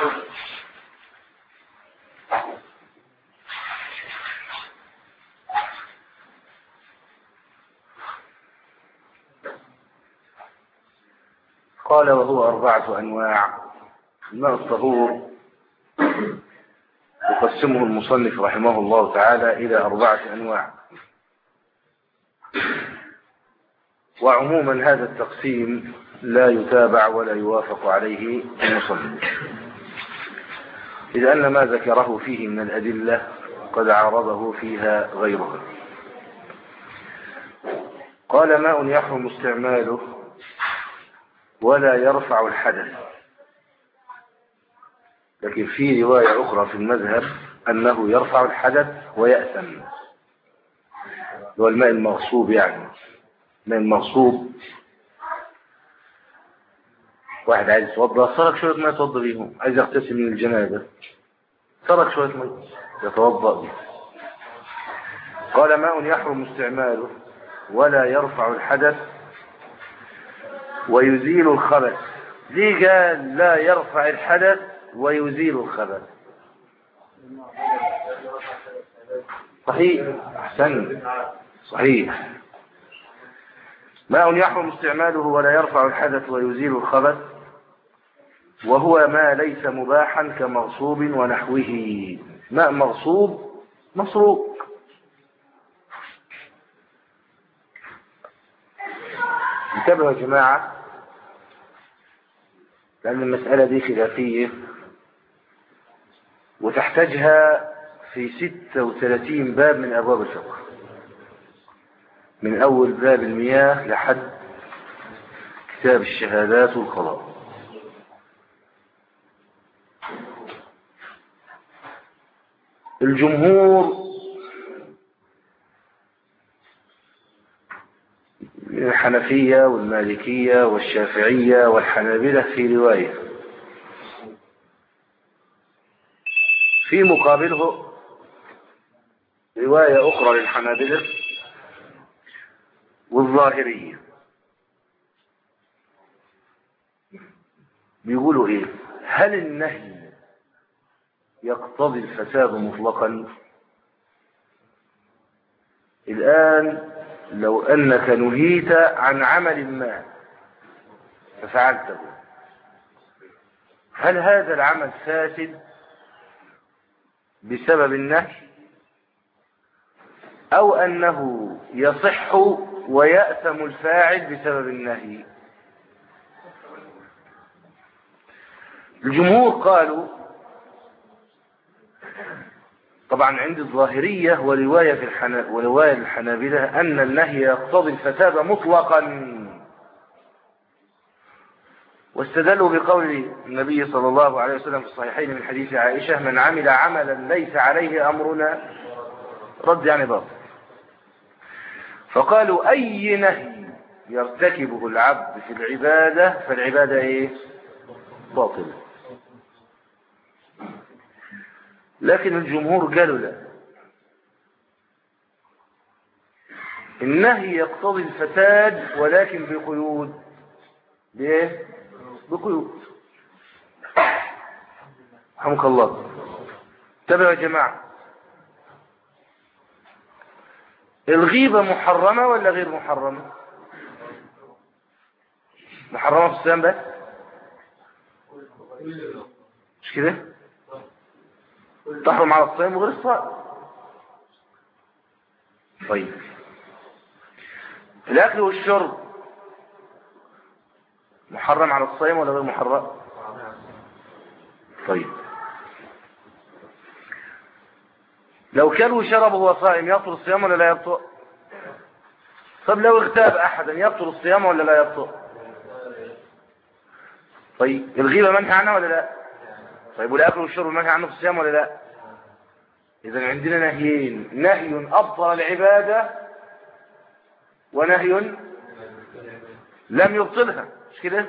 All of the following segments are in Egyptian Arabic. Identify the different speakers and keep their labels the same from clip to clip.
Speaker 1: قال وهو أربعة أنواع الماء الطهور يقسمه المصنف رحمه الله تعالى إلى أربعة أنواع وعموما هذا التقسيم لا يتابع ولا يوافق عليه المصنف إذ أن ما ذكره فيه من الأدلة قد عارضه فيها غيره قال ماء يحرم استعماله ولا يرفع الحدث لكن في رواية أخرى في المذهب أنه يرفع الحدث ويأثم هو الماء المغصوب يعني الماء المغصوب واحد عايز يتوضا صارك شوية ما يتوضا بيهم عايز يغتسل من الجنابة صارك شوية ما يتوضا به قال ماء يحرم استعماله ولا يرفع الحدث ويزيل الخبث ليه قال لا يرفع الحدث ويزيل الخبث صحيح احسن صحيح ماء يحرم استعماله ولا يرفع الحدث ويزيل الخبث وهو ما ليس مباحا كمغصوب ونحوه ماء مغصوب مسروق انتبهوا يا جماعة لأن المسألة دي خلافية وتحتاجها في 36 باب من أبواب الفقه من أول باب المياه لحد كتاب الشهادات والقضاء الجمهور من الحنفية والمالكية والشافعية والحنابلة في رواية في مقابله رواية أخرى للحنابلة والظاهرية بيقولوا ايه هل النهي يقتضي الفساد مطلقا الآن لو أنك نهيت عن عمل ما ففعلته هل هذا العمل فاسد بسبب النهي أو أنه يصح ويأثم الفاعل بسبب النهي الجمهور قالوا طبعا عند الظاهرية ورواية في الحنا... ورواية الحنابلة أن النهي يقتضي الفساد مطلقا واستدلوا بقول النبي صلى الله عليه وسلم في الصحيحين من حديث عائشة من عمل عملا ليس عليه أمرنا رد يعني باطل فقالوا أي نهي يرتكبه العبد في العبادة فالعبادة إيه باطلة لكن الجمهور قالوا لا النهي يقتضي الفساد ولكن بقيود بايه بقيود رحمك الله تابعوا يا جماعة الغيبة محرمة ولا غير محرمة محرمة في الصيام بس مش كده تحرم على الصيام وغير الصائم طيب الأكل والشرب محرم على الصيام ولا غير محرم طيب لو كان وشرب وهو صائم يبطل الصيام ولا لا يبطل طب لو اغتاب أحدا يبطل الصيام ولا لا يبطل طيب الغيبة منهي عنها ولا لا طيب والأكل والشرب منهي عنه في الصيام ولا لا إذا عندنا نهيين نهي أبطل العبادة ونهي لم يبطلها مش كده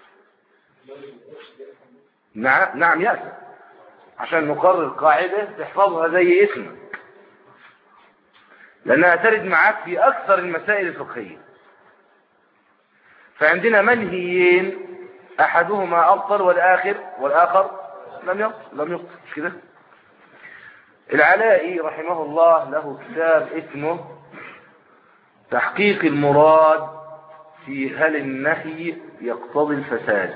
Speaker 1: نعم نعم يأتي عشان نقرر قاعدة تحفظها زي اسمك لأنها ترد معاك في أكثر المسائل الفقهية فعندنا منهيين أحدهما أبطل والآخر والآخر لم يقتل لم يقتل مش كده العلائي رحمه الله له كتاب اسمه تحقيق المراد في هل النهي يقتضي الفساد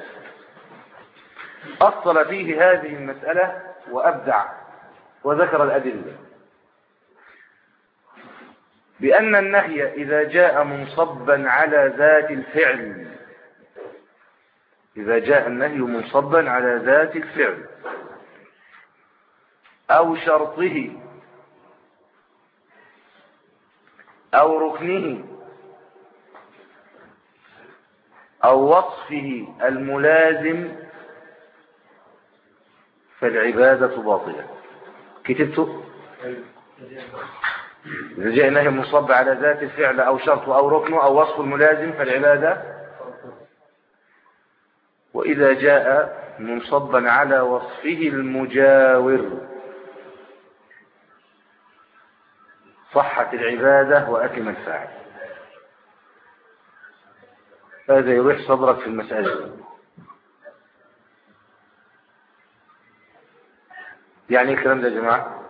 Speaker 1: أصل فيه هذه المسألة وأبدع وذكر الأدلة بأن النهي إذا جاء منصبا على ذات الفعل إذا جاء النهي منصبا على ذات الفعل أو شرطه أو ركنه أو وصفه الملازم فالعبادة باطلة كتبته إذا جاء نهي مصب على ذات الفعل أو شرطه أو ركنه أو وصف الملازم فالعبادة وإذا جاء منصبا على وصفه المجاور صحت العبادة وأتم الفاعل هذا يريح صدرك في المسألة يعني ايه الكلام ده يا جماعة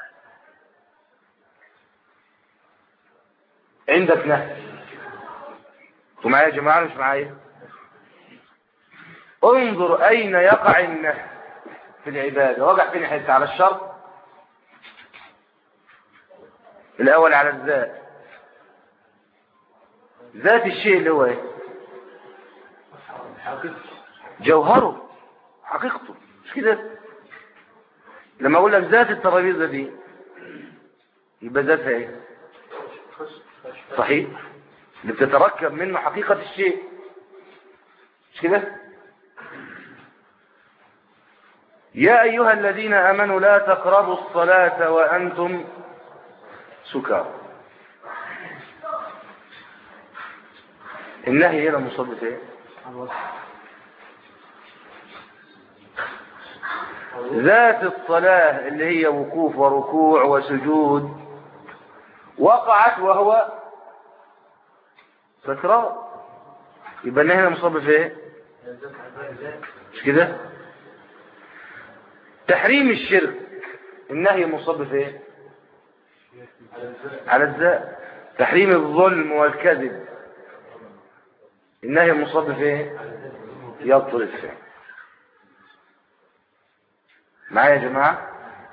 Speaker 1: عندك نهي ومعايا يا جماعة مش معايا انظر أين يقع النهي في العبادة وقع فين حتى على الشرط الأول على الذات ذات الشيء اللي هو ايه جوهره حقيقته مش كده لما اقول لك ذات الترابيزه دي يبقى ذاتها ايه صحيح اللي بتتركب منه حقيقه الشيء مش كده يا ايها الذين امنوا لا تقربوا الصلاه وانتم سكارى النهي هنا مصدف ايه ذات الصلاة اللي هي وقوف وركوع وسجود وقعت وهو سكران يبقى النهي هنا مصدف ايه مش كده تحريم الشرك النهي مصدف ايه على الذات تحريم الظلم والكذب النهي المصدف ايه يبطل الفعل معايا يا جماعة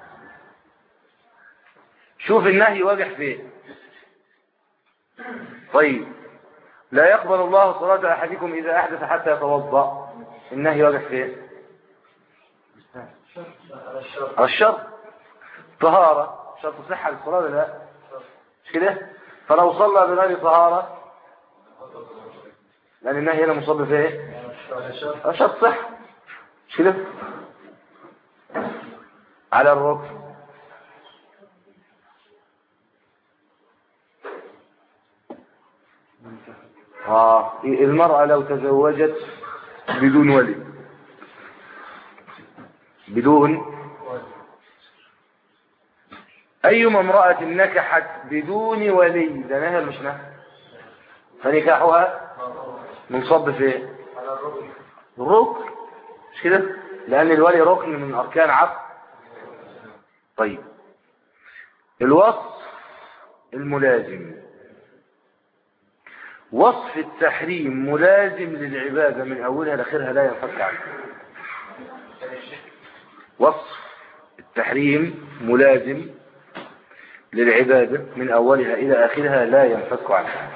Speaker 1: شوف النهي واجح فين طيب لا يقبل الله صلاة أحدكم إذا أحدث حتى يتوضأ النهي واجح فين على الشرط طهارة شرط صحة للصلاة ولا لا مش كده فلو صلى بغير طهارة لأن النهي هنا مصاب في ايه شرط صحة مش كده على الركن آه المرأة لو تزوجت بدون ولي بدون أيما امرأة نكحت بدون ولي ده نهر مش نهر فنكاحها منصب في ايه الركن مش كده لأن الولي ركن من أركان عقد طيب الوصف الملازم وصف التحريم ملازم للعبادة من أولها لآخرها لا ينفك عنه وصف التحريم ملازم للعبادة من أولها إلى آخرها لا ينفك عنها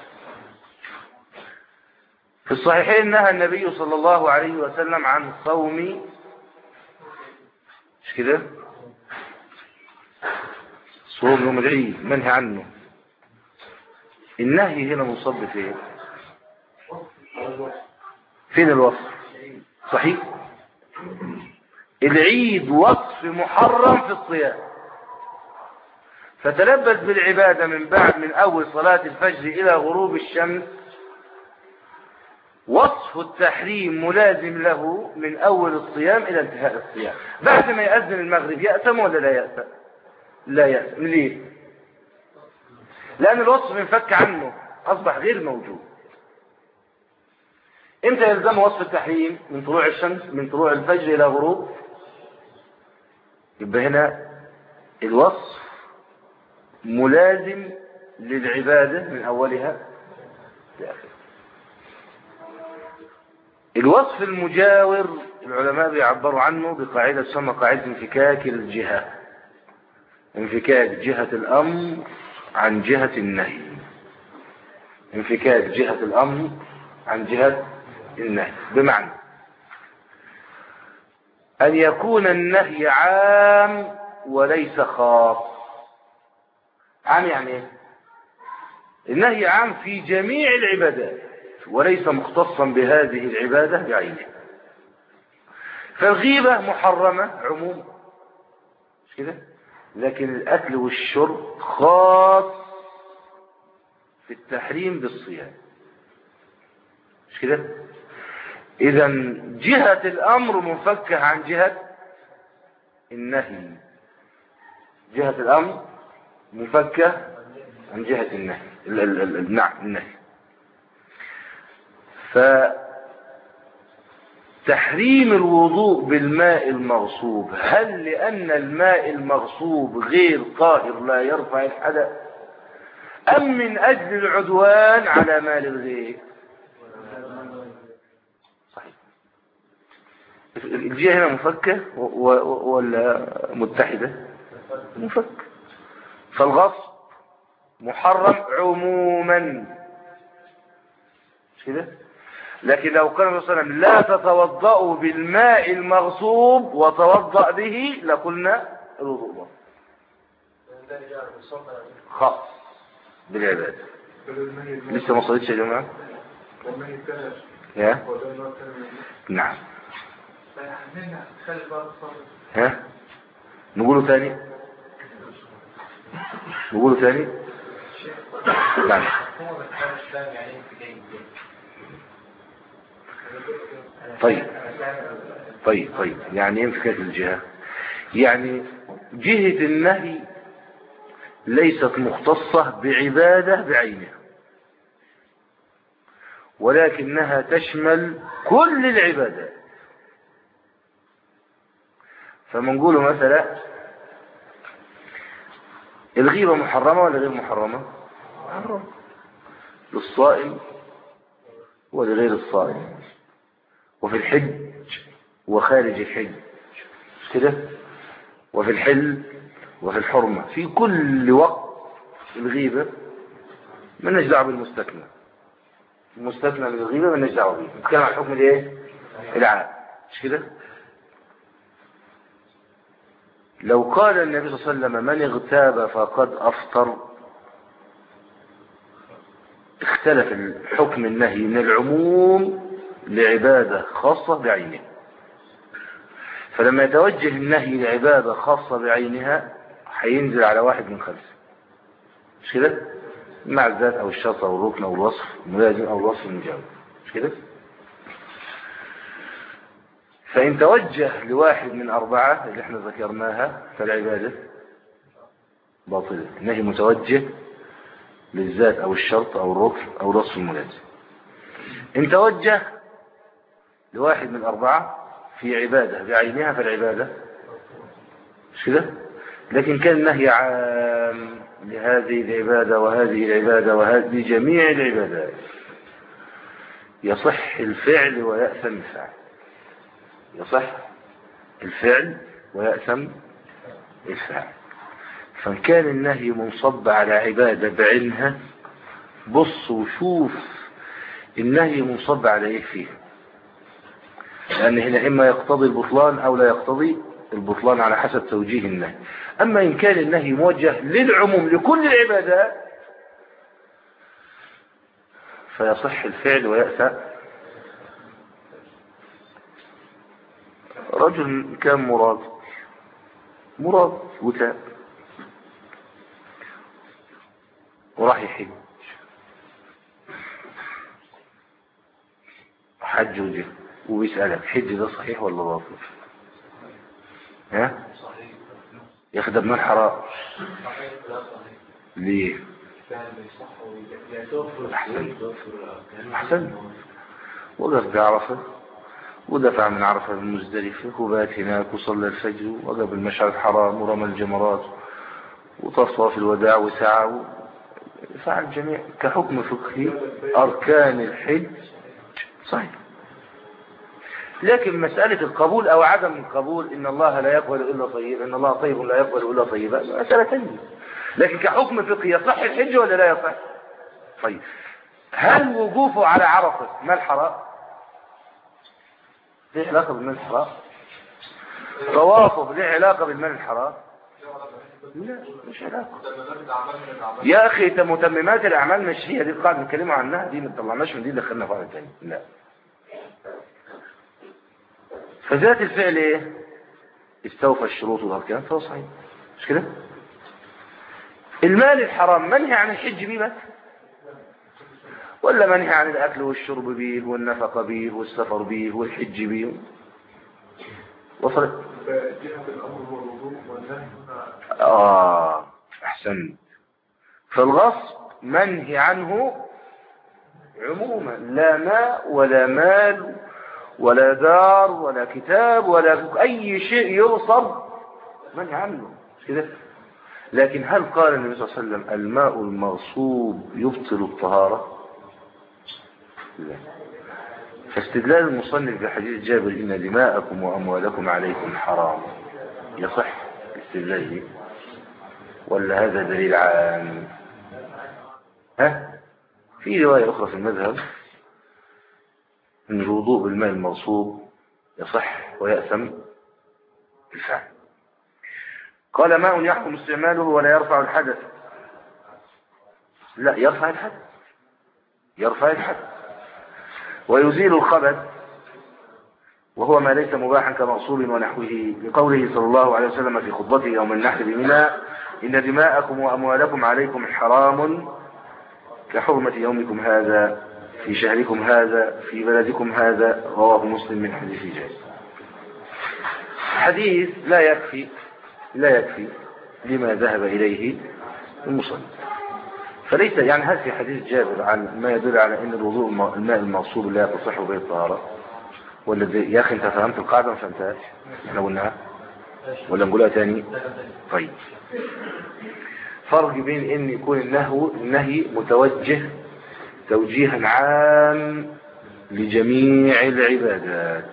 Speaker 1: في الصحيحين نهى النبي صلى الله عليه وسلم عن صوم مش كده صوم يوم العيد منهي عنه النهي هنا مصب في ايه فين الوصف صحيح العيد وصف محرم في الصيام فتلبس بالعبادة من بعد من أول صلاة الفجر إلى غروب الشمس وصف التحريم ملازم له من أول الصيام إلى انتهاء الصيام بعد ما يأذن المغرب يأتم ولا لا يأتم لا يأتم ليه لأن الوصف انفك عنه أصبح غير موجود امتى يلزم وصف التحريم من طلوع الشمس من طلوع الفجر إلى غروب يبقى هنا الوصف ملازم للعبادة من أولها لآخرها الوصف المجاور العلماء بيعبروا عنه بقاعدة تسمى قاعدة انفكاك الجهة انفكاك جهة الأمر عن جهة النهي انفكاك جهة الأمر عن جهة النهي بمعنى أن يكون النهي عام وليس خاص عام يعني ايه النهي عام في جميع العبادات وليس مختصا بهذه العبادة بعينها فالغيبة محرمة عموما مش كده لكن الأكل والشرب خاص في التحريم بالصيام مش كده إذا جهة الأمر منفكة عن جهة النهي جهة الأمر منفكة عن جهة النهي نعم النهي فتحريم الوضوء بالماء المغصوب هل لأن الماء المغصوب غير طاهر لا يرفع الحدث أم من أجل العدوان على مال الغير صحيح الجهة هنا مفكة ولا متحدة مفك فالغصب محرم عموما مش كده لكن لو كان صلى الله عليه وسلم لا تتوضأوا بالماء المغصوب وتوضأ به لقلنا الوضوء خاص بالعبادة لسه ما صليتش يا جماعة يا نعم ها نقوله ثاني نقوله ثاني نعم طيب طيب طيب يعني ايه انفكاك الجهة يعني جهة النهي ليست مختصة بعبادة بعينها ولكنها تشمل كل العبادات فما نقوله مثلا الغيبة محرمة ولا غير محرمة محرمة للصائم ولغير الصائم وفي الحج وخارج الحج كده وفي الحل وفي الحرمة في كل وقت الغيبة من نجدع بالمستثنى المستثنى من الغيبة من نجدع به نتكلم عن حكم الايه العام مش كده لو قال النبي صلى الله عليه وسلم من اغتاب فقد افطر اختلف الحكم النهي من العموم لعبادة خاصة بعينها فلما يتوجه النهي لعبادة خاصة بعينها هينزل على واحد من خمسة مش كده مع الذات او الشرط او الركن او الوصف الملازم او الوصف المجاور مش كده فإن توجه لواحد من أربعة اللي احنا ذكرناها فالعبادة باطلة النهي متوجه للذات أو الشرط أو الركن أو الوصف الملازم إن توجه لواحد من أربعة في عبادة بعينها فالعبادة مش كده لكن كان النهي عام لهذه العبادة وهذه العبادة وهذه جميع العبادات يصح الفعل ويأثم الفعل يصح الفعل ويأثم الفعل فإن كان النهي منصب على عبادة بعينها بص وشوف النهي منصب على ايه فيه لأن هنا إما يقتضي البطلان أو لا يقتضي البطلان على حسب توجيه النهي أما إن كان النهي موجه للعموم لكل العبادات فيصح الفعل ويأسى رجل كان مراد مراد وتاب وراح يحج حج وجه وبيسألك حج ده صحيح ولا باطل ها يخدم من حرام ليه احسن احسن وقف بعرفه ودفع من عرفة المزدلفة وبات هناك وصلى الفجر وقف المشعر الحرام ورمى الجمرات وطاف طواف الوداع وسعى فعل الجميع كحكم فقهي أركان الحج صحيح لكن مسألة القبول أو عدم القبول إن الله لا يقبل إلا طيب إن الله طيب لا يقبل إلا طيبا مسألة ثانية لكن كحكم فقهي يصح الحج ولا لا يصح طيب هل وقوفه على عرفة ما الحرام ليه علاقة بالمال الحرام طوافه ليه علاقة بالمال الحرام لا مش علاقة يا أخي متممات الأعمال مش هي دي القاعدة بنتكلموا عنها دي ما طلعناش من دي دخلنا في تاني لا فذات الفعل ايه استوفى الشروط والاركان فهو صحيح مش كده المال الحرام منهي عن الحج بيه بس ولا منهي عن الاكل والشرب بيه والنفقه بيه والسفر بيه والحج بيه وصلت اه احسنت فالغصب منهي عنه عموما لا ماء ولا مال ولا دار ولا كتاب ولا أي شيء يغصب منهي عنه كده لكن هل قال النبي صلى الله عليه وسلم الماء المغصوب يبطل الطهارة لا فاستدلال المصنف بحديث جابر إن دماءكم وأموالكم عليكم حرام يصح استدلاله ولا هذا دليل عام ها في رواية أخرى في المذهب أن الوضوء بالماء المغصوب يصح ويأثم الفعل قال ماء يحكم استعماله ولا يرفع الحدث لا يرفع الحدث يرفع الحدث ويزيل الخبث وهو ما ليس مباحا كمغصوب ونحوه لقوله صلى الله عليه وسلم في خطبته يوم النحر بمنى إن دماءكم وأموالكم عليكم حرام كحرمة يومكم هذا في شهركم هذا في بلدكم هذا رواه مسلم من حديث جابر حديث لا يكفي لا يكفي لما ذهب إليه المصنف فليس يعني هل في حديث جابر عن ما يدل على أن الوضوء الماء المغصوب لا تصح به الطهارة ولا يا أخي أنت فهمت القاعدة ما فهمتهاش احنا قلناها ولا نقولها تاني طيب فرق بين ان يكون النهو النهي متوجه توجيها عام لجميع العبادات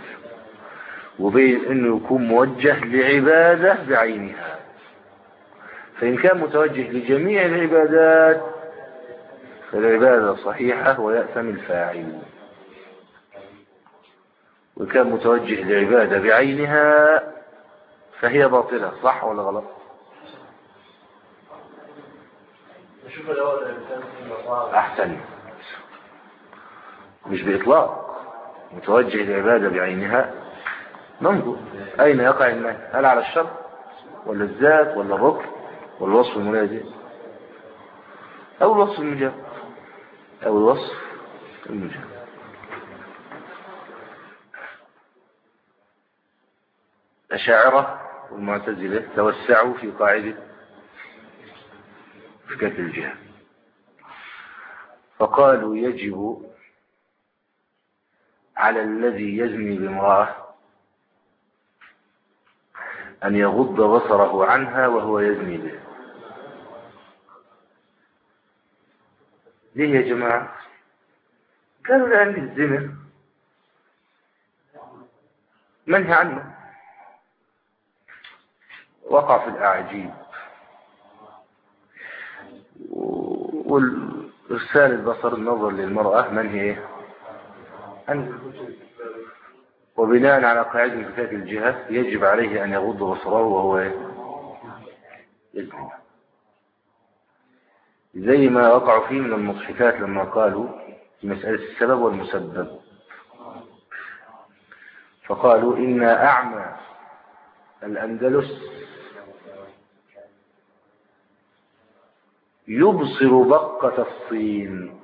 Speaker 1: وبين انه يكون موجه لعبادة بعينها فإن كان متوجه لجميع العبادات فالعبادة صحيحة ويأثم الفاعل وإن كان متوجه لعبادة بعينها فهي باطلة صح ولا غلط أحسن مش بإطلاق متوجه العبادة بعينها ننظر أين يقع النهي هل على الشر ولا الذات ولا الركن ولا الوصف الملازم أو الوصف المجاب أو الوصف المجاب الأشاعرة والمعتزلة توسعوا في قاعدة فكاك الجهة فقالوا يجب على الذي يزني بامرأة أن يغض بصره عنها وهو يزني به ليه يا جماعة قالوا لأن الزنا منهي عنه وقع في الأعجيب والإرسال البصر النظر للمرأة من هي أن وبناء على قاعدة انفكاك الجهة يجب عليه أن يغض بصره وهو يزني زي ما وقعوا فيه من المضحكات لما قالوا في مسألة السبب والمسبب فقالوا إن أعمى الأندلس يبصر بقة الصين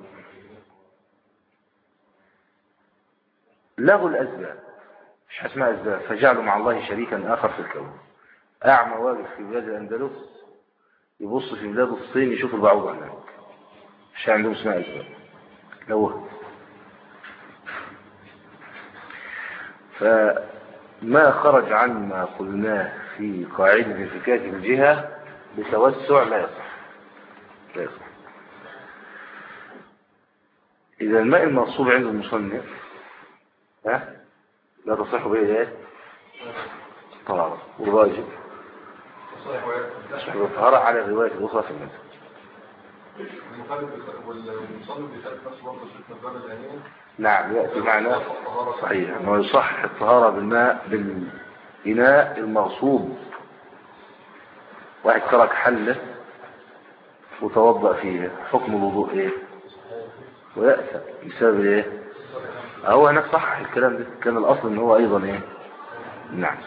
Speaker 1: له الأسباب مش اسماء أسباب فجعلوا مع الله شريكا آخر في الكون أعمى واقف في بلاد الأندلس يبص في بلاد الصين يشوف البعوض هناك مش عندهم اسماء أسباب لو فما خرج عما قلناه في قاعدة انفكاك الجهة بتوسع لا يصح لا يصح إذا الماء المغصوب عند المصنف ها لا تصح به ايه طبعا والراجل الطهارة على الرواية الأخرى في المذهب نعم يأتي معنا صحيح أنه يصح الطهارة بالماء بالإناء المغصوب واحد ترك حله وتوضأ فيه حكم الوضوء ايه ويأتى بسبب ايه هو هناك صح الكلام ده كان الأصل ان هو أيضا ايه نعم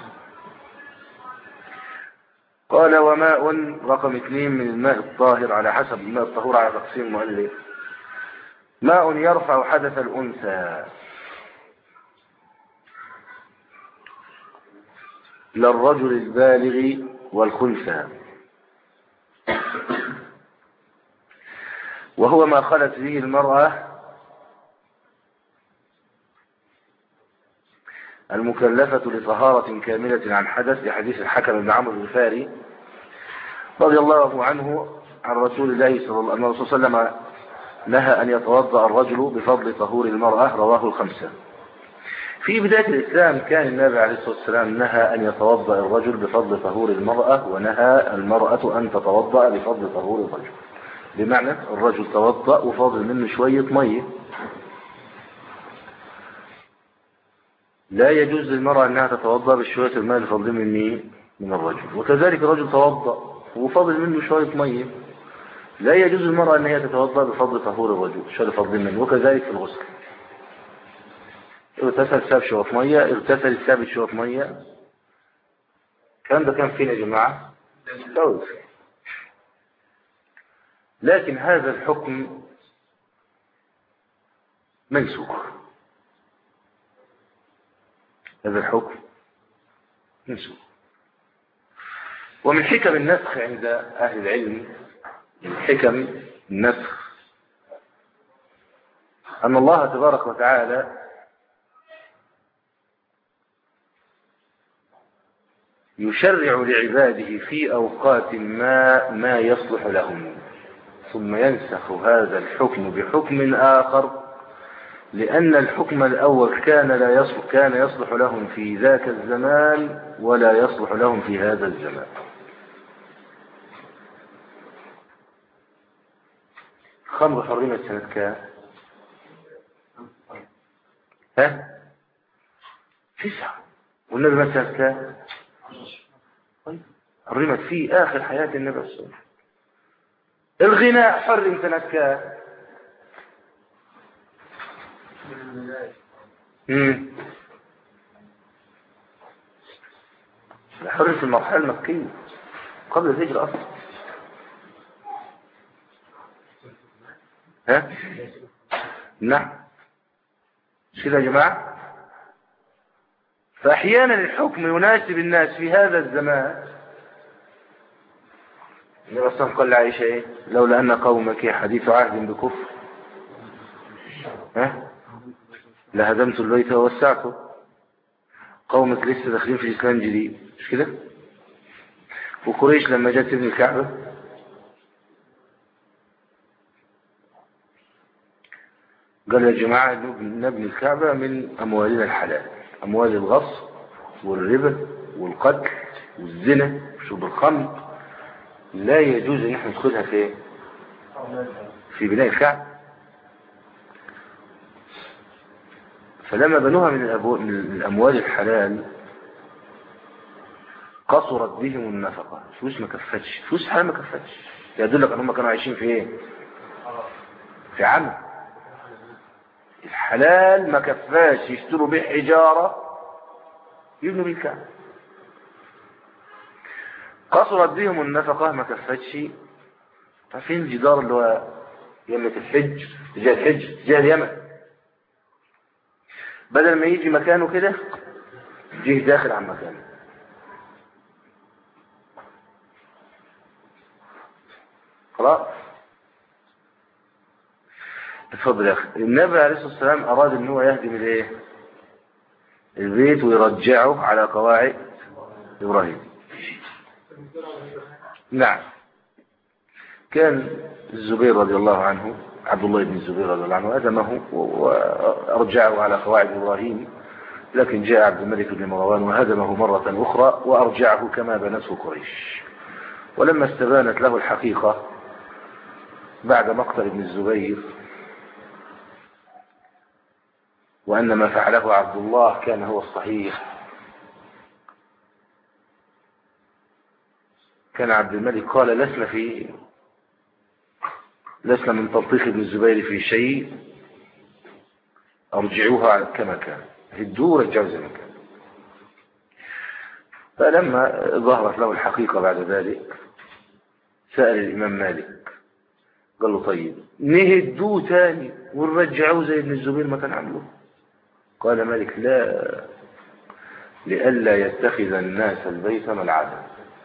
Speaker 1: قال وماء رقم اثنين من الماء الطاهر على حسب الماء الطهور على تقسيم المؤلف ماء يرفع حدث الأنثى للرجل البالغ والخنثى وهو ما خلت به المرأة المكلفة لطهارة كاملة عن حدث لحديث الحكم بن عمرو الغفاري رضي الله عنه عن رسول الله صلى الله عليه وسلم نهى أن يتوضأ الرجل بفضل طهور المرأة رواه الخمسة في بداية الإسلام كان النبي عليه الصلاة والسلام نهى أن يتوضأ الرجل بفضل طهور المرأة ونهى المرأة أن تتوضأ بفضل طهور الرجل بمعنى الرجل توضأ وفاضل منه شوية مية لا يجوز للمرأة أنها تتوضأ بشوية الماء اللي فاضلين من مين؟ من الرجل وكذلك الرجل توضأ وفاضل منه شوية مية لا يجوز للمرأة أن هي تتوضأ بفضل طهور الرجل شوية فاضلين منه وكذلك في الغسل اغتسل ساب شوية مية اغتسل ساب شوية مية الكلام ده كان فين يا جماعة؟ جوز لكن هذا الحكم منسوخ هذا الحكم منسوخ ومن حكم النسخ عند أهل العلم من حكم النسخ أن الله تبارك وتعالى يشرع لعباده في أوقات ما ما يصلح لهم ثم ينسخ هذا الحكم بحكم آخر لأن الحكم الأول كان لا يصلح كان يصلح لهم في ذاك الزمان ولا يصلح لهم في هذا الزمان خمر حرمت سنة كام ها تسعة والنبي مات سنة كام طيب حرمت في آخر حياة النبي صلى الله عليه وسلم الغناء حرم سنة كام حرم في المرحلة المكية قبل الهجرة أصلا ها نعم كده يا جماعة فأحيانا الحكم يناسب الناس في هذا الزمان النبي صلى قال لعائشة ايه لولا ان قومك حديث عهد بكفر ها لهدمت البيت ووسعته قومك لسه داخلين في الاسلام جديد مش كده وقريش لما جت تبني الكعبة قال يا جماعة نبني الكعبة من أموالنا الحلال أموال الغصب والربا والقتل والزنا وشرب الخمر لا يجوز ان احنا ندخلها في في بناء الكعب فلما بنوها من, من الاموال الحلال قصرت بهم النفقة فلوس ما كفتش فلوس حلال ما كفتش يدلك ان هم كانوا عايشين في ايه في عم الحلال ما كفاش يشتروا به حجارة يبنوا بالكعب قصرت بهم النفقة ما كفتش ففين الجدار اللي هو يمة الحج تجاه الحج تجاه اليمن بدل ما يجي مكانه كده جه داخل عن مكانه خلاص اتفضل يا اخي النبي عليه الصلاه والسلام اراد ان هو يهدم الايه البيت ويرجعه على قواعد إبراهيم نعم كان الزبير رضي الله عنه عبد الله بن الزبير رضي الله عنه أدمه وأرجعه على قواعد إبراهيم لكن جاء عبد الملك بن مروان وهدمه مرة أخرى وأرجعه كما بنته قريش ولما استبانت له الحقيقة بعد مقتل ابن الزبير وأن ما فعله عبد الله كان هو الصحيح كان عبد الملك قال لسنا في لسنا من تلطيخ ابن الزبير في شيء أرجعوها كما كان هدوه ورجعوا زي ما كان فلما ظهرت له الحقيقة بعد ذلك سأل الإمام مالك قال له طيب نهدوه تاني ونرجعوه زي ابن الزبير ما كان عمله قال مالك لا لئلا يتخذ الناس البيت ملعبا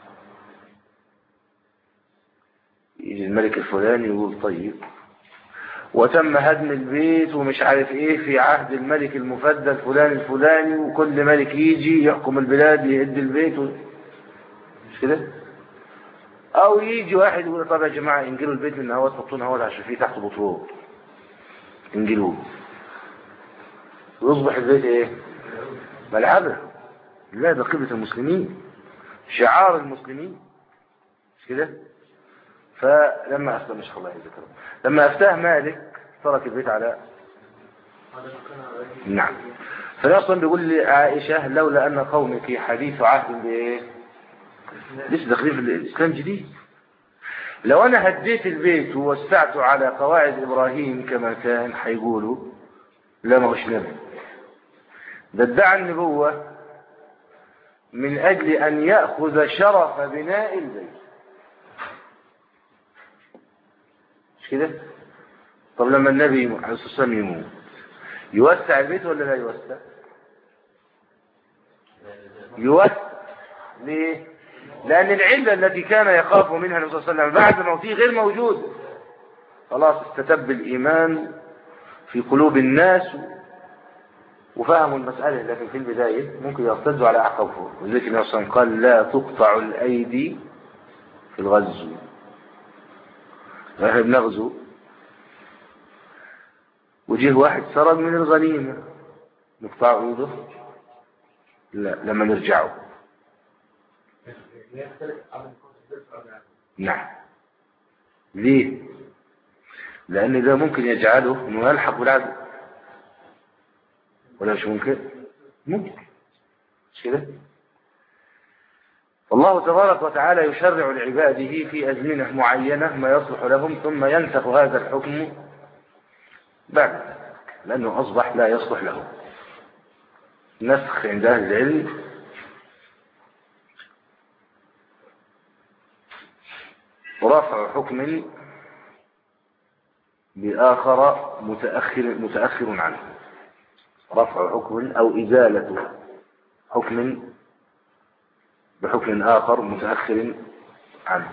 Speaker 1: يجي الملك الفلاني يقول طيب وتم هدم البيت ومش عارف ايه في عهد الملك المفدى الفلاني الفلاني وكل ملك يجي يحكم البلاد يهد البيت و... مش كده او يجي واحد يقول طب يا جماعة انجلوا البيت من هوا تحطون هوا عشان فيه تحت بطرول انجلوه ويصبح البيت ايه ملعبة لا ده قبلة المسلمين شعار المسلمين مش كده فلما أسلم مش الله يذكره لما أفتاه مالك ترك البيت على نعم فنصلا بيقول لي عائشة لولا أن قومك حديث عهد بإيه لسه داخلين في الإسلام جديد لو أنا هديت البيت ووسعته على قواعد إبراهيم كما كان حيقولوا لا ما هوش نبي ده ادعى النبوة من أجل أن يأخذ شرف بناء البيت مش كده طب لما النبي عليه الصلاة والسلام يموت يوسع البيت ولا لا يوسع يوسع ليه لأن العلة التي كان يخاف منها النبي صلى الله عليه وسلم بعد موته غير موجود خلاص استتب الإيمان في قلوب الناس وفهموا المسألة لكن في البداية ممكن يرتدوا على أعقابهم وذلك النبي صلى الله عليه وسلم قال لا تقطع الأيدي في الغزو احنا بنغزو وجيه واحد سرق من الغنيمة نقطع عوده لا لما نرجعوا نعم ليه لأن ده ممكن يجعله أنه يلحق بالعدو ولا مش ممكن ممكن مش كده الله تبارك وتعالى يشرع لعباده في أزمنة معينة ما يصلح لهم ثم ينسخ هذا الحكم بعد لأنه أصبح لا يصلح له نسخ عند أهل العلم ورفع حكم بآخر متأخر, متأخر عنه رفع حكم أو إزالة حكم بحكم آخر متأخر عنه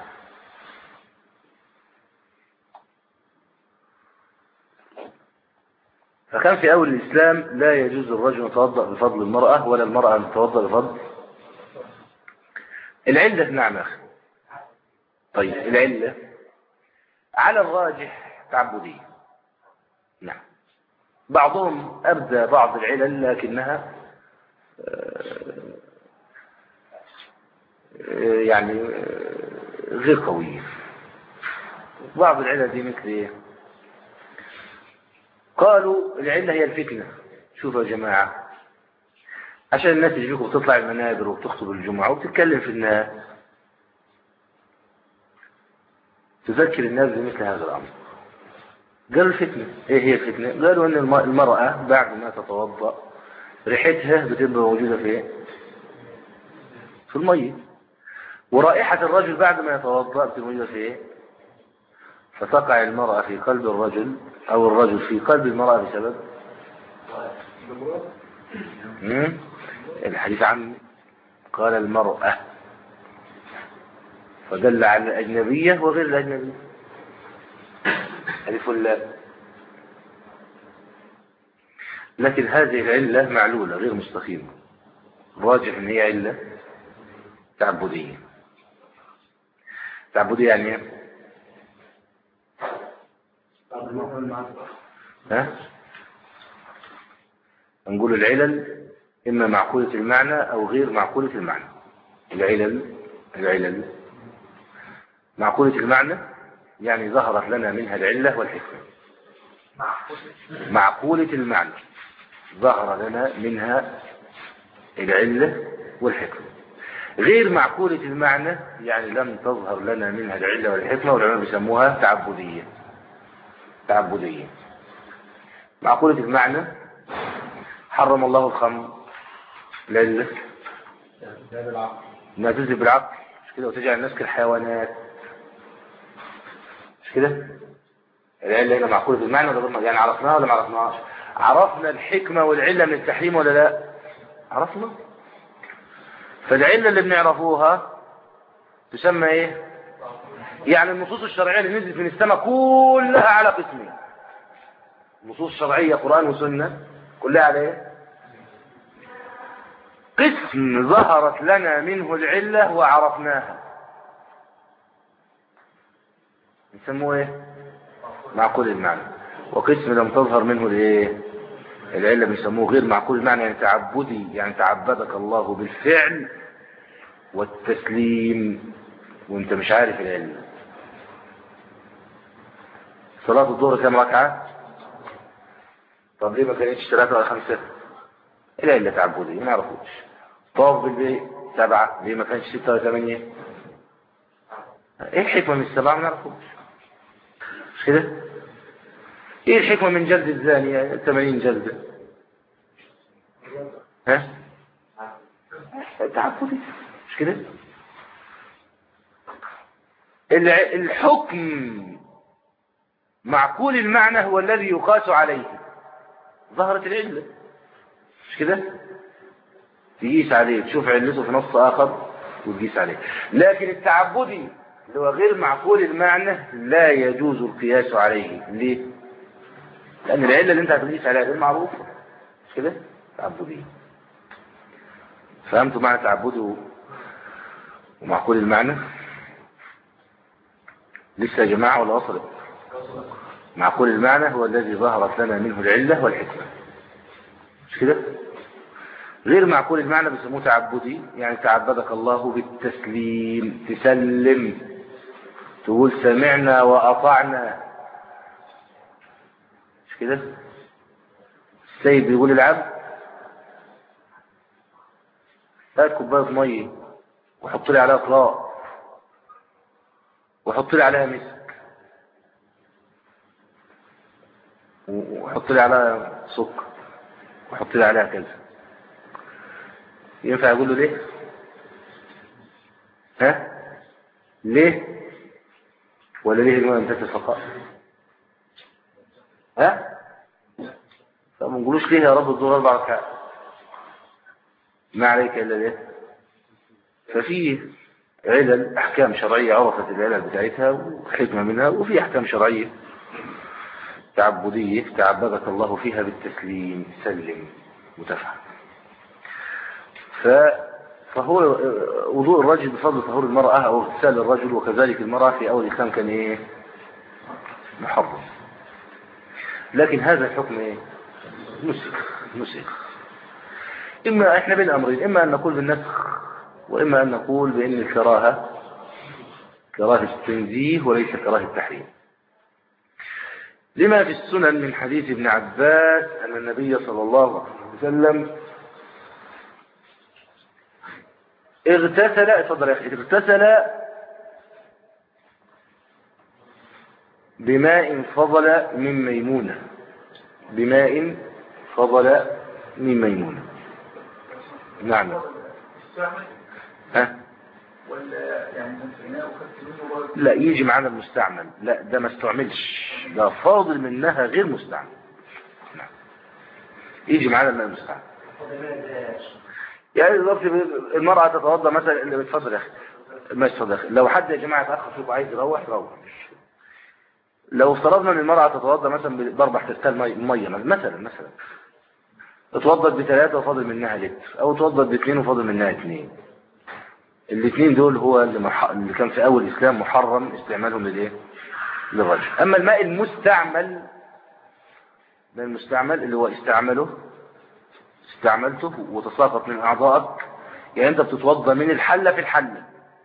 Speaker 1: فكان في أول الإسلام لا يجوز الرجل يتوضأ بفضل المرأة ولا المرأة أن تتوضأ بفضل العلة نعم أخي طيب العلة على الراجح تعبدية نعم بعضهم أبدى بعض العلل لكنها يعني غير قوية بعض العلل دي مثل ايه قالوا العلة هي الفتنة شوفوا يا جماعة عشان الناس يجيكم بتطلع المنابر وبتخطب الجمعة وبتتكلم في الناس تذكر الناس بمثل هذا الأمر قالوا الفتنة ايه هي الفتنة قالوا ان المرأة بعد ما تتوضأ ريحتها بتبقى موجودة في في المية ورائحة الرجل بعد ما يتوضأ بتبقى موجودة في ايه فتقع المرأة في قلب الرجل او الرجل في قلب المرأة بسبب الحديث عن قال المرأة فدل على الأجنبية وغير الأجنبية ألف الله لكن هذه العلة معلولة غير مستقيمة راجح ان هي علة تعبدية تعبدية يعني ايه ها نقول العلل إما معقولة المعنى أو غير معقولة المعنى العلل العلل معقولة المعنى يعني ظهرت لنا منها العلة والحكمة معقولة المعنى ظهر لنا منها العلة والحكمة غير معقولة المعنى يعني لم تظهر لنا منها العلة والحكمة والعلماء بيسموها تعبدية تعبدية معقولة المعنى حرم الله الخمر العلة انها تذهب بالعقل مش كده وتجعل الناس كالحيوانات مش كده العلة هنا معقولة بالمعنى ولا يعني عرفناها ولا ما عرفناهاش عرفنا الحكمة والعلة من التحريم ولا لا عرفنا فالعلة اللي بنعرفوها تسمى ايه يعني النصوص الشرعية اللي نزلت من السماء كلها على قسمين نصوص شرعية قرآن وسنة كلها على ايه قسم ظهرت لنا منه العلة وعرفناها يسموه ايه معقول المعنى وقسم لم تظهر منه الايه العلة بيسموه غير معقول المعنى يعني تعبدي يعني تعبدك الله بالفعل والتسليم وانت مش عارف العلة صلاة الظهر كم ركعة طب ليه ما كانتش ثلاثة ولا خمسة العلة تعبدي ما نعرفوش طاف بالبيت سبعة ليه ما كانش ستة ولا ثمانية ايه الحكمة من السبعة ما نعرفوش مش كده ايه الحكمة من جلد الزانية 80 جلدة ها تعبدي مش كده الحكم معقول المعنى هو الذي يقاس عليه ظهرت العلة مش كده تقيس عليه تشوف علته في نص آخر وتقيس عليه لكن التعبدي اللي هو غير معقول المعنى لا يجوز القياس عليه ليه لأن العلة اللي انت هتقيس عليها غير معروفة مش كده تعبدي فهمتوا معنى تعبده ومعقول المعنى لسه يا جماعة ولا وصلت معقول المعنى هو الذي ظهرت لنا منه العلة والحكمة مش كده غير معقول المعنى بيسموه تعبدي يعني تعبدك الله بالتسليم تسلم تقول سمعنا وأطعنا مش كده السيد بيقول العبد هات كوبايه ميه وحط لي عليها طلاق وحط لي عليها مسك وحط لي عليها سكر وحط لي عليها كذا ينفع اقول له ليه ها ليه ولا ليه المهم تتفقى فقط ها فما نقولوش ليه يا رب الظهر اربع ركعات ما عليك الا ليه ففي علل احكام شرعيه عرفت العلل بتاعتها وحكمه منها وفي احكام شرعيه تعبديه تعبدك الله فيها بالتسليم سلم وتفهم ف فهو وضوء الرجل بفضل طهور المرأة أو اغتسال الرجل وكذلك المرأة في أول الإسلام كان إيه محرم لكن هذا الحكم إيه نسخ نسخ إما إحنا بين أمرين إما أن نقول بالنسخ وإما أن نقول بأن الكراهة كراهة التنزيه وليس كراهة التحريم لما في السنن من حديث ابن عباس أن النبي صلى الله عليه وسلم اغتسل اتفضل يا اخي اغتسل بماء فضل من ميمونة بماء فضل من ميمونة نعم ها لا يجي معنا المستعمل لا ده ما استعملش ده فاضل منها غير مستعمل نعم يجي معنا الماء المستعمل يعني بالظبط المرأة تتوضى مثلا اللي بتفضل يا اخي ما يتفضل لو حد يا جماعة تأخر فيكم عايز يروح روح لو افترضنا ان المرأة تتوضى مثلا باربع ترتال مية مثلا مثلا اتوضت بثلاثة وفاضل منها لتر او اتوضت باثنين وفاضل منها اثنين الاثنين دول هو اللي, مح... اللي كان في اول الاسلام محرم استعمالهم للايه للرجل اما الماء المستعمل ده المستعمل اللي هو استعمله استعملته وتساقط من اعضائك يعني انت بتتوضى من الحلة في الحلة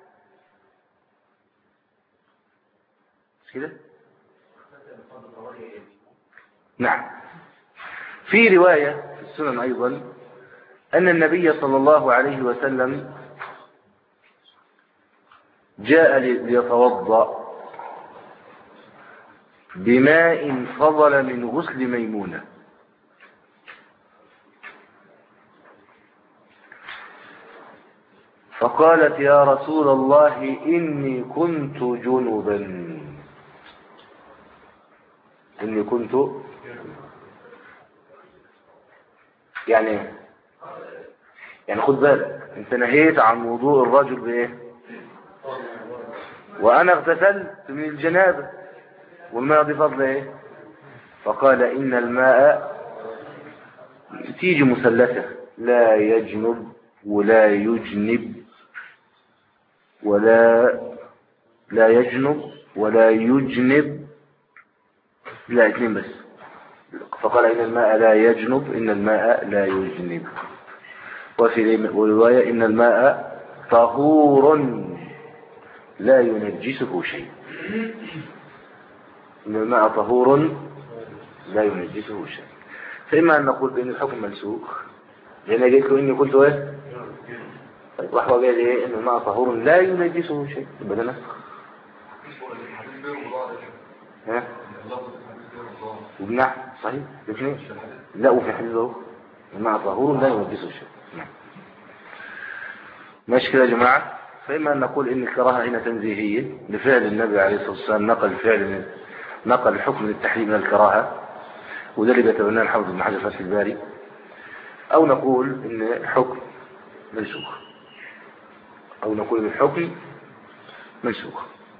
Speaker 1: مش كده نعم في رواية في السنن أيضا أن النبي صلى الله عليه وسلم جاء ليتوضأ بماء فضل من غسل ميمونة فقالت يا رسول الله إني كنت جنبا إني كنت يعني يعني خد بالك انت نهيت عن وضوء الرجل بايه وانا اغتسلت من الجنابه والماء دي فضل ايه فقال ان الماء تيجي مثلثه لا يجنب ولا يجنب ولا لا يجنب ولا يجنب لا اثنين بس فقال إن الماء لا يجنب إن الماء لا يجنب وفي رواية إن الماء طهور لا ينجسه شيء إن الماء طهور لا ينجسه شيء فإما أن نقول بأن الحكم منسوخ لأن قلت له إني قلت إيه طيب واحد قال إيه إن الماء طهور لا ينجسه شيء يبقى ده نسخ ها وبنعم صحيح الاثنين لا وفي حديث اهو الماء طهور لا ينجسه شيء نعم ماشي كده يا جماعه فإما أن نقول إن الكراهة هنا تنزيهية لفعل النبي عليه الصلاة والسلام نقل الفعل نقل الحكم للتحريم من الكراهة وده اللي بيتبناه الحافظ بن حجر فتح الباري أو نقول إن الحكم منسوخ أو نقول إن الحكم منسوخ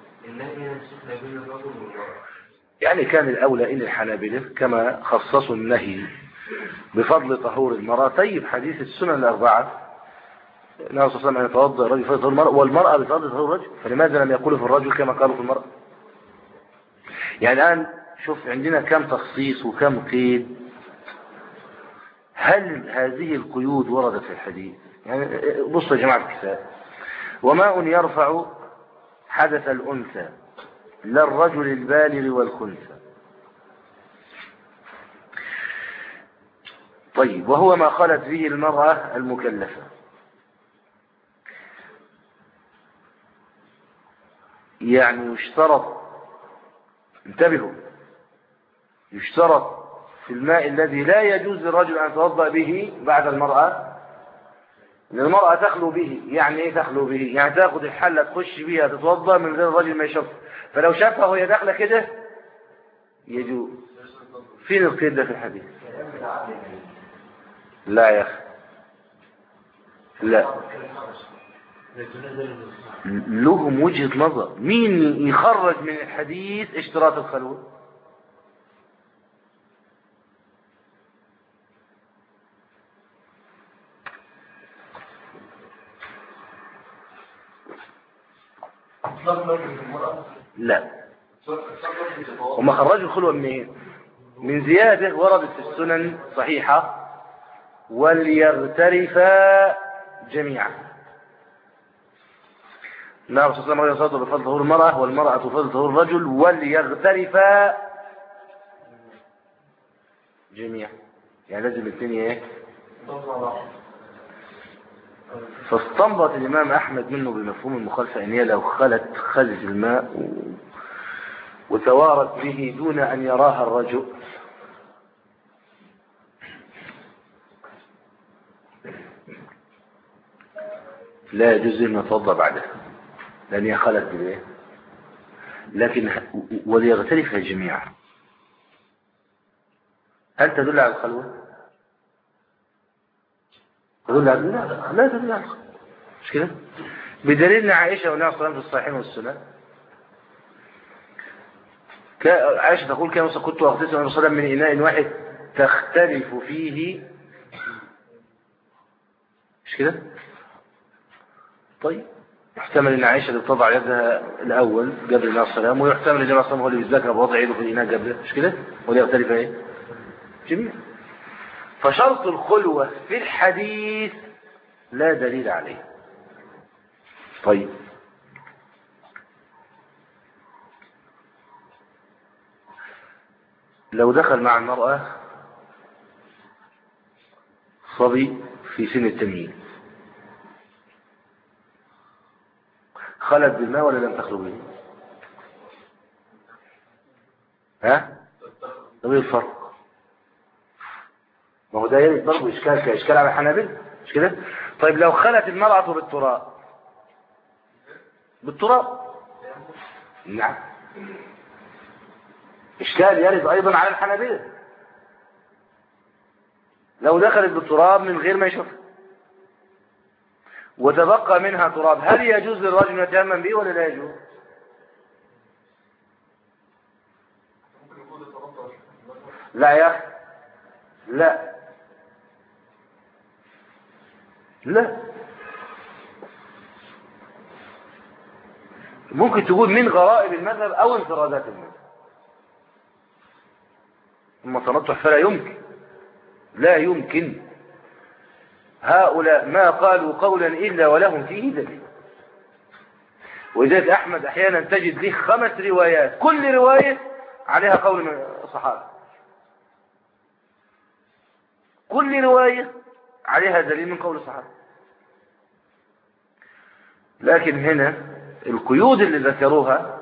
Speaker 1: يعني كان الأولى إن الحنابلة كما خصصوا النهي بفضل طهور المرأة طيب حديث السنن الأربعة النبي صلى الله عليه وسلم يتوضا الرجل فضل المرأة والمرأة بفضل طهور الرجل فلماذا لم يقولوا في الرجل كما قالوا في المرأة يعني الآن شوف عندنا كم تخصيص وكم قيد هل هذه القيود وردت في الحديث يعني بصوا يا جماعة الكتاب وماء يرفع حدث الأنثى لا الرجل البالغ والخنثى طيب وهو ما خلت به المرأة المكلفة يعني يشترط انتبهوا يشترط في الماء الذي لا يجوز للرجل أن يتوضأ به بعد المرأة ان المرأة تخلو به يعني ايه تخلو به يعني تاخد الحلة تخش بيها تتوضأ من غير الرجل ما يشوف فلو شافها وهي داخله كده يجوز فين القيد ده في الحديث لا يا اخي لا لهم وجهة نظر مين يخرج من الحديث اشتراط الخلوة لا هم خرجوا الخلوة منين من زيادة وردت في السنن صحيحة وليغترفا جميعا النبي صلى الله عليه وسلم بفضل ظهور المرأة والمرأة بفضل ظهور الرجل وليغترفا جميعا يعني لازم الاثنين ايه فاستنبط الإمام أحمد منه بمفهوم المخالفة أن هي لو خلت خلج الماء وتوارت به دون أن يراها الرجل لا يجوز أن يتوضا بعدها لأن هي خلت به لكن وليغترفها جميعا هل تدل على الخلوة؟ تدل على لا لا تدل على الخلوة مش كده؟ بدليل ان عائشة والنبي صلى الله عليه وسلم في الصحيحين والسنن عائشة تقول كان كنت أغتسل النبي صلى الله عليه وسلم من إناء واحد تختلف فيه مش كده طيب يحتمل ان عائشة اللي بتضع يدها الاول قبل النبي صلى الله عليه وسلم ويحتمل ان النبي صلى الله عليه وسلم هو اللي بيتذكر بوضع يده في الاناء قبله مش كده ودي يختلف ايه جميل فشرط الخلوة في الحديث لا دليل عليه طيب لو دخل مع المرأة صبي في سن التمييز خلت بالماء ولا لم تخلو به ها طب ايه الفرق ما هو ده يرد برضه اشكال كاشكال على الحنابلة مش كده طيب لو خلت المرأة بالتراب بالتراب نعم اشكال يرد ايضا على الحنابلة لو دخلت بالتراب من غير ما يشوف وتبقى منها تراب هل يجوز للرجل يتيمم به ولا لا يجوز لا يا أخي لا لا ممكن تقول من غرائب المذهب او انفرادات المذهب اما تنطح فلا يمكن لا يمكن هؤلاء ما قالوا قولا إلا ولهم فيه دليل ولذلك أحمد أحيانا تجد له خمس روايات كل رواية عليها قول من الصحابة كل رواية عليها دليل من قول الصحابة لكن هنا القيود اللي ذكروها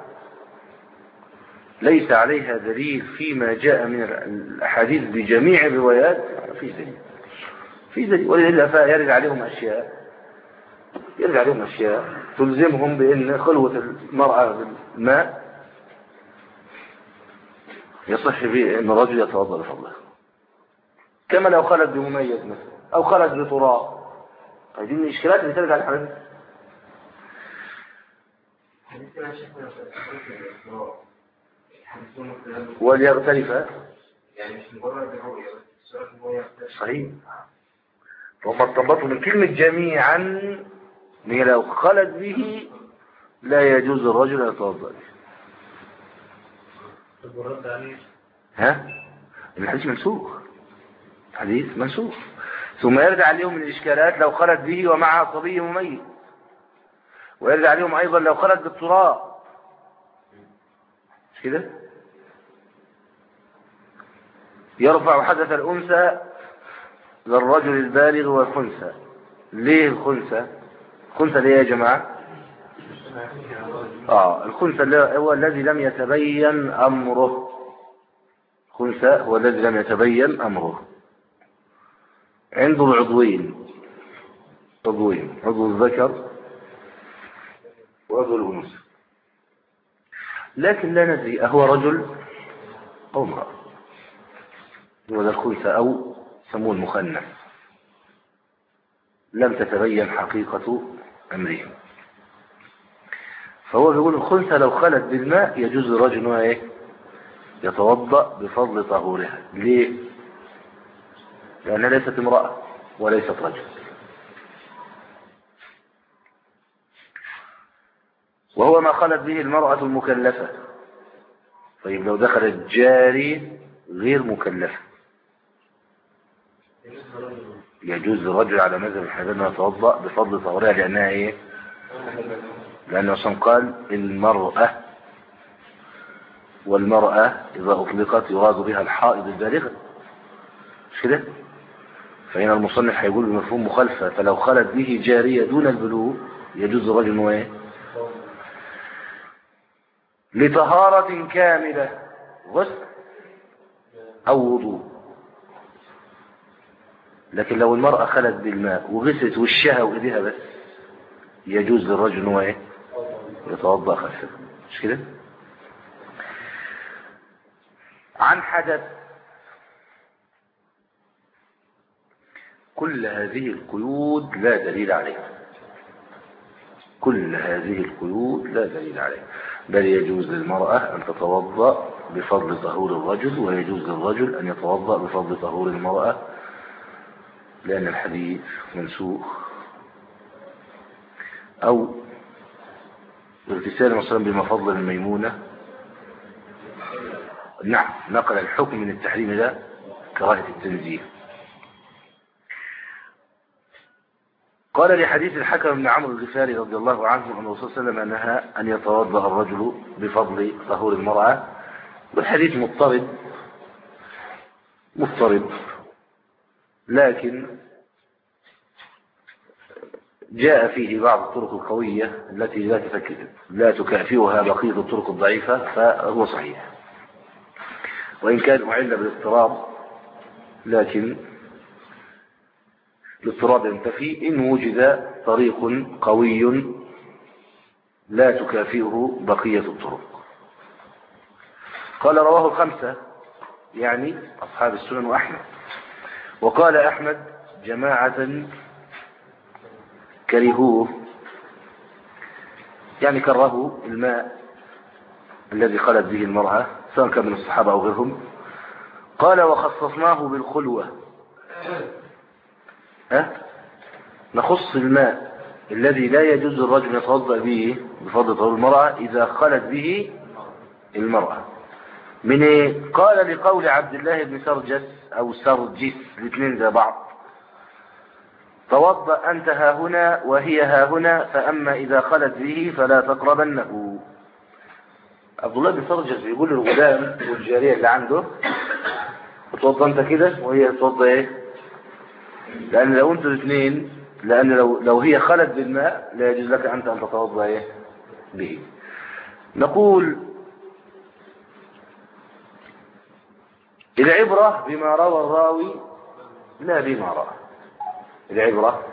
Speaker 1: ليس عليها دليل فيما جاء من الأحاديث بجميع الروايات في دليل في دليل ولذلك فيرد عليهم أشياء يرجع عليهم أشياء تلزمهم بأن خلوة المرأة بالماء يصح به أن الرجل يتوضا بفضله كما لو خلت بمميز مثلا أو خلت بتراب هذه من الإشكالات اللي ترد على الحديث وليغترف
Speaker 2: يعني مش مجرد الرؤية السؤال هو
Speaker 1: صحيح هم ارتبطوا من كلمة جميعا هي لو خلت به لا يجوز الرجل أن يتوضا به
Speaker 2: طب والرد عليه
Speaker 1: ها الحديث منسوخ حديث منسوخ ثم يرجع عليهم من الإشكالات لو خلت به ومعها صبي مميز ويرجع عليهم أيضا لو خلت بالتراب مش كده يرفع حدث الأنثى للرجل البالغ والخنثى ليه الخنثى الخنثى ليه يا جماعة آه الخنثى اللي هو الذي لم يتبين أمره خنثى هو الذي لم يتبين أمره عنده العضوين عضوين عضو الذكر وعضو الأنثى لكن لا ندري أهو رجل أو امرأة هو ذا الخنثى أو سموه المخنث لم تتبين حقيقة أمره فهو بيقول الخنثى لو خلت بالماء يجوز الرجل هو ايه يتوضأ بفضل طهورها ليه لأنها ليست امرأة وليست رجل وهو ما خلت به المرأة المكلفة طيب لو دخلت جاري غير مكلفة يجوز للرجل على مذهب الحنابلة انه يتوضأ بفضل طهورها لأنها ايه لأن عشان قال المرأة والمرأة إذا أطلقت يراد بها الحائض البالغة مش كده فهنا المصنف هيقول بمفهوم مخالفة فلو خلت به جارية دون البلوغ يجوز الرجل انه ايه لطهارة كاملة غسل أو وضوء لكن لو المرأة خلت بالماء وغسلت وشها وإيديها بس يجوز للرجل ان هو ايه يتوضأ خلفه مش كده عن حدث كل هذه القيود لا دليل عليها كل هذه القيود لا دليل عليها بل يجوز للمرأة أن تتوضأ بفضل طهور الرجل ويجوز للرجل أن يتوضأ بفضل طهور المرأة لأن الحديث منسوخ أو اغتسال مثلا بمفضل الميمونة نعم نقل الحكم من التحريم إلى كراهة التنزيه قال لحديث الحكم بن عمرو الغفاري رضي الله عنه أن الرسول صلى الله عليه وسلم نهى أن يتوضأ الرجل بفضل طهور المرأة والحديث مضطرب مضطرب لكن جاء فيه بعض الطرق القوية التي لا لا تكافئها بقية الطرق الضعيفة فهو صحيح وإن كان أعل بالاضطراب لكن الاضطراب ينتفي إن وجد طريق قوي لا تكافئه بقية الطرق قال رواه الخمسة يعني أصحاب السنن وأحمد وقال أحمد جماعة كرهوه يعني كرهوا الماء الذي خلت به المرأة سواء كان من الصحابة أو غيرهم قال وخصصناه بالخلوة ها نخص الماء الذي لا يجوز الرجل يتوضأ به بفضل طول المرأة إذا خلت به المرأة من ايه قال لقول عبد الله بن سرجس أو سرجس الاثنين زي بعض توضأ أنت ها هنا وهي ها هنا فأما إذا خلت به فلا تقربنه عبد الله بن سرجس بيقول للغلام والجارية اللي عنده توضأ أنت كده وهي توضأ إيه لأن لو أنتوا الاثنين لأن لو, لو هي خلت بالماء لا يجوز لك أنت أن تتوضأ إيه به نقول العبرة بما روى الراوي لا بما رأى العبرة